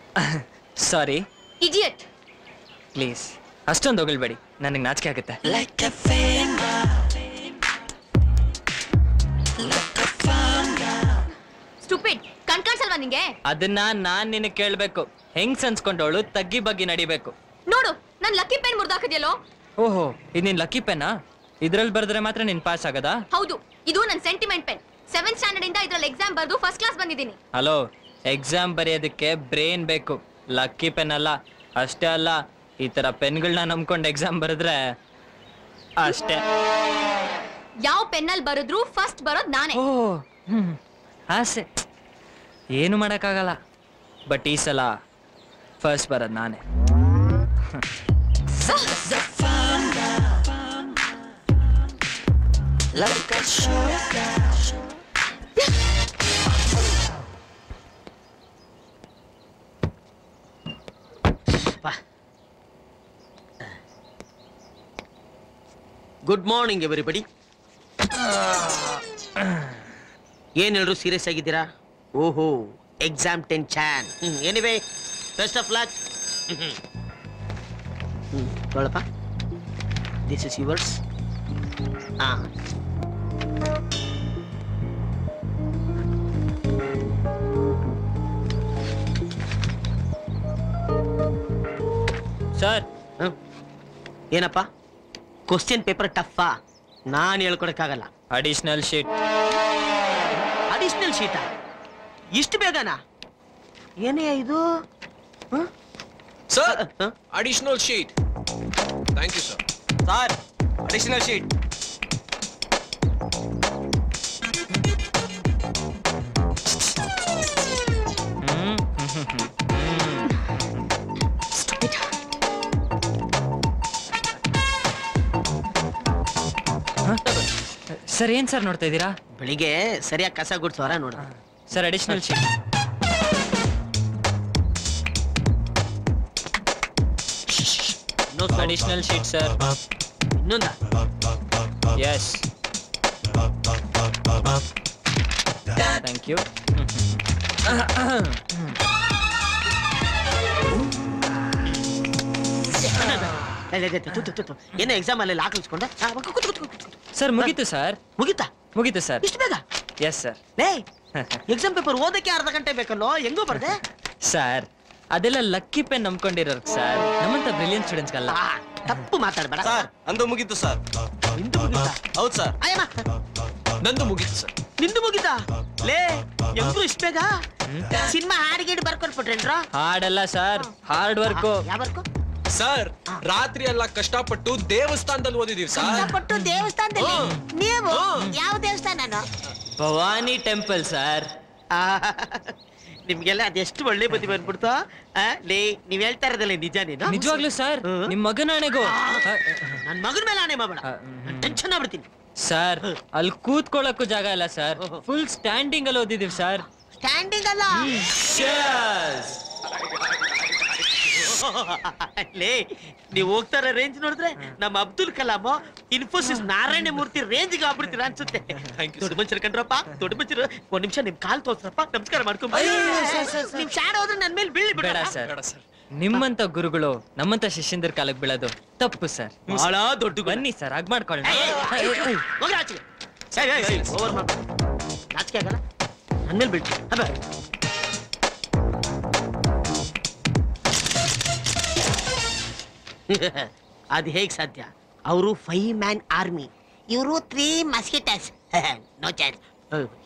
Sorry idiot please ಅಷ್ಟೊಂದು ಹೊಗಳ್ಬೇಡಿ ನನಗೆ ನಾಚಿಕೆ ಆಗುತ್ತೆ ಸ್ಟುಪಿಡ್ ಕಣ್ ಕಾಣಿಸಲ್ವಾ ನಿಂಗೆ ಅದನ್ನ ನಾನ್ ನಿನಗೆ ಕೇಳ್ಬೇಕು ಹೆಂಗ್ ಅನ್ಸ್ಕೊಂಡವಳು ತಗ್ಗಿ ಬಗ್ಗಿ ನಡಿಬೇಕು ನೋಡು ನನ್ ಲಕ್ಕಿ ಪೆನ್ ಮುರ್ದಾಕದ್ಯಲ್ಲೋ ಓಹೋ ಇದು ನಿನ್ ಲಕ್ಕಿ ಪೆನ್ನಾ ಇದ್ರಲ್ಲಿ ಬರೆದ್ರೆ ಮಾತ್ರ ನಿನ್ ಪಾಸ್ ಆಗದಾ ಹೌದು ಇದು ನನ್ ಸೆಂಟಿಮೆಂಟ್ ಪೆನ್ ಸೆವೆಂತ್ ಸ್ಟ್ಯಾಂಡರ್ಡ್ ಇಂದ ಇದ್ರಲ್ಲಿ ಎಕ್ಸಾಮ್ ಬರ್ದು ಫಸ್ಟ್ ಕ್ಲಾಸ್ ಬಂದಿದ್ದೀನಿ ಹಲೋ ಎಕ್ಸಾಮ್ ಬರೆಯೋದಕ್ಕೆ ಬ್ರೇನ್ ಬೇಕು ಲಕ್ಕಿ ಪೆನ್ ಅಲ್ಲ ಅಷ್ಟೇ ಅಲ್ಲ ಈ ತರ ಪೆನ್ಗಳನ್ನ ನಂಬ್ಕೊಂಡು ಎಕ್ಸಾಮ್ ಬರೆದ್ರೆ ಅಷ್ಟೇ ಯಾವ ಪೆನ್ನಲ್ಲಿ ಬರೆದ್ರು ಫಸ್ಟ್ ಬರೋದ್ ನಾನೇ ಓ ಹ್ಮ್ ಆಸೆ ಏನು ಮಾಡೋಕ್ಕಾಗಲ್ಲ ಬಟ್ ಈ ಸಲ ಫಸ್ಟ್ ಬರೋದು ನಾನೇ ಗುಡ್ ಮಾರ್ನಿಂಗ್ ಎವರಿಬಡಿ ಏನ್ ಎಲ್ರು ಸೀರಿಯಸ್ ಆಗಿದ್ದೀರಾ ಓಹೋ exam tension anyway best of luck ನೋಡಪ್ಪ ದಿಸ್ ಇಸ್ ಯುವರ್ಸ್ ಹಾ ಸರ್ ಏನಪ್ಪ ಕ್ವಶನ್ ಪೇಪರ್ ಟಫಾ ನಾನು ಹೇಳ್ಕೊಡಕ್ಕಾಗಲ್ಲ ಅಡಿಷನಲ್ ಶೀಟ್ ಅಡಿಷನಲ್ ಶೀಟಾ ಇಷ್ಟು ಬೇಗನಾ ಏನೇ ಇದು ಹ? ಸರ್ ಹ? Additional sheet thank you sir sir additional sheet hmm sir ಏನ್ ಸರ್ ನೋಡ್ತಾ ಇದ್ದೀರಾ ಬೆಳಿಗ್ಗೆ ಸರಿಯಾಗಿ ಕಸ ಗುಡ್ಸೋರ ನೋಡ sir additional sheet additional sheet sir ಇನ್ನೊಂದ ಎಸ್ ಥ್ಯಾಂಕ್ ಯು ಏ, ಏ, ಏ, ತು, ತು, ತು, ತು. ಏನೋ ಎಕ್ಸಾಮ್ ಅಲ್ಲಿ ಹಾಕಿಸ್ಕೊಂಡ ಸರ್ ಮುಗೀತು ಸರ್ ಮುಗಿತಾ ಮುಗೀತು ಸರ್ ಇಷ್ಟು ಬೇಗ ಎಸ್ ಸರ್ ಲೇ ಎಕ್ಸಾಮ್ ಪೇಪರ್ ಓದಕ್ಕೆ ಅರ್ಧ ಗಂಟೆ ಬೇಕಲ್ಲೋ ಹೆಂಗೋ ಬರ್ದೆ ಸರ್ ಅದೆಲ್ಲ ಲಕ್ಕಿ ಪೆನ್ ನಂಬ್ಕೊಂಡಿರೋರು ಸರ್ ನಮ್ಮಂತ ಬ್ರಿಲಿಯಂಟ್ ಸ್ಟೂಡೆಂಟ್ಸ್ಗಲ್ಲ ಆ, ತಪ್ಪು ಮಾತಾಡ್ಬೇಡ ಸರ್ ಅಂದು ಮುಗೀತು ಸರ್ ನಿಂದು ಮುಗಿತಾ ಹೌದು ಸರ್ ಅಯ್ಯಮ್ಮ ನಂದು ಮುಗೀತು ಸರ್ ನಿಂದು ಮುಗಿತಾ ಲೇ ಹೆಂಗ್ರು ಇಷ್ಟು ಬೇಗ ಸಿನಿಮಾ ಹಾಡಿಗೀಡು ಬರ್ಕೊಟ್ಬಿಟ್ರೇನ್ರ ಹಾಡಲ್ಲ ಸರ್ ಹಾರ್ಡ್ ವರ್ಕು ಯಾವ ವರ್ಕು ಸರ್ ರಾತ್ರಿ ಎಲ್ಲ ಕಷ್ಟಪಟ್ಟು ದೇವಸ್ಥಾನದಲ್ಲಿ ಓದಿದೀವಿ ಸರ್ ಪಟ್ಟು ದೇವಸ್ಥಾನದಲ್ಲಿ ನೀವು ಯಾವ ದೇವಸ್ಥಾನ ಭವಾನಿ ಟೆಂಪಲ್ ಸರ್ ನಿಮ್ಗೆಲ್ಲ ಅದೆಷ್ಟು ಒಳ್ಳೆ ಬುದ್ಧಿ ಬಂದ್ಬಿಡ್ತು ಆ, ಲೇ ನೀವ್ ಹೇಳ್ತಾ ಇರೋದಲ್ಲ ನಿಜ ನೀನು ನಿಜವಾಗ್ಲೂ ಸರ್ ಹ್ಮ್. ನಿಮ್ ಮಗನಾಣೆಗೂ ನನ್ ಮಗನ ಮೇಲೆ ಆಣೆ ಮಾಡ್ಬೇಡ ಆ, ಹ್ಮ್. ಟೆನ್ಷನ್ ಆಗ್ಬಿಡ್ತೀನಿ ಸರ್ ಅಲ್ಲಿ ಕೂತ್ಕೊಳ್ಳಕ್ಕೂ ಜಾಗ ಇಲ್ಲ ಸರ್ ಓಹೋ. ಫುಲ್ ಸ್ಟ್ಯಾಂಡಿಂಗ್ ಅಲ್ಲಿ ಓದಿದೀವಿ ಸರ್ ಸ್ಟ್ಯಾಂಡಿಂಗ್ ಅಲ್ಲ ಲೇ ನೀವ್ ಹೋಗ್ತಾರ ರೇಂಜ್ ನೋಡಿದ್ರೆ ನಮ್ಮ ಅಬ್ದುಲ್ ಕಲಾಂ ಇನ್ಫೋಸಿಸ್ ನಾರಾಯಣ ಮೂರ್ತಿ ರೇಂಜ್ ಆಗ್ಬಿಡ್ತೀರಾ ಅನ್ಸುತ್ತೆ Thank you, ದೊಡ್ಡ ಮನುಷ್ಯರು ಕಂಡ್ರಪ್ಪ ದೊಡ್ಡ ಮನುಷ್ಯರು ಒಂದ್ ನಿಮಿಷ ನಿಮ್ ಕಾಲ್ ತೋರ್ಸ್ರಪ್ಪ ನಮಸ್ಕಾರ ಮಾಡ್ಕೊಂಡ್ ಬನ್ನಿ. ನಿಮ್ ಶಾಡ್ ಹೋದ್ರೆ ನನ್ ಮೇಲೆ ಬೀಳಿ ಬೇಡ ಬಿಡ ಸರ್ ಬೇಡ ಸರ್ ನಿಮ್ಮಂತ ಗುರುಗಳು ನಮ್ಮಂತ ಶಿಷ್ಯಂದ್ರ ಕಾಲಕ್ಕೆ ಬೀಳೋದು ತಪ್ಪು ಸರ್ ಬಹಳ ದೊಡ್ಡ ಗುಣ. ಬನ್ನಿ ಸರ್ ಹಾಗ್ ಮಾಡ್ಕೊಳ್ಳೋಣ ಏಯ್, ಏಯ್, ಏಯ್, ಏಯ್, ಹೋಗ್ರಿ ಆಚೆಗೆ. ಏಯ್, ಏಯ್, ಏಯ್, over ಮಾಡ್ಬೇಡ. ನಾಚಿಕೆ ಆಗಲ್ಲ ನನ್ ಮೇಲೆ ಬೀಳ್ತೀನಿ ಅಬ್ಬ. ಅದು ಹೇಗ್ ಸಾಧ್ಯ ಅವರು ಫೈವ್ ಮ್ಯಾನ್ ಆರ್ಮಿ ಇವರು ತ್ರೀ ಮಸ್ಕಿಟಸ್ ನೋ ಚಾನ್ಸ್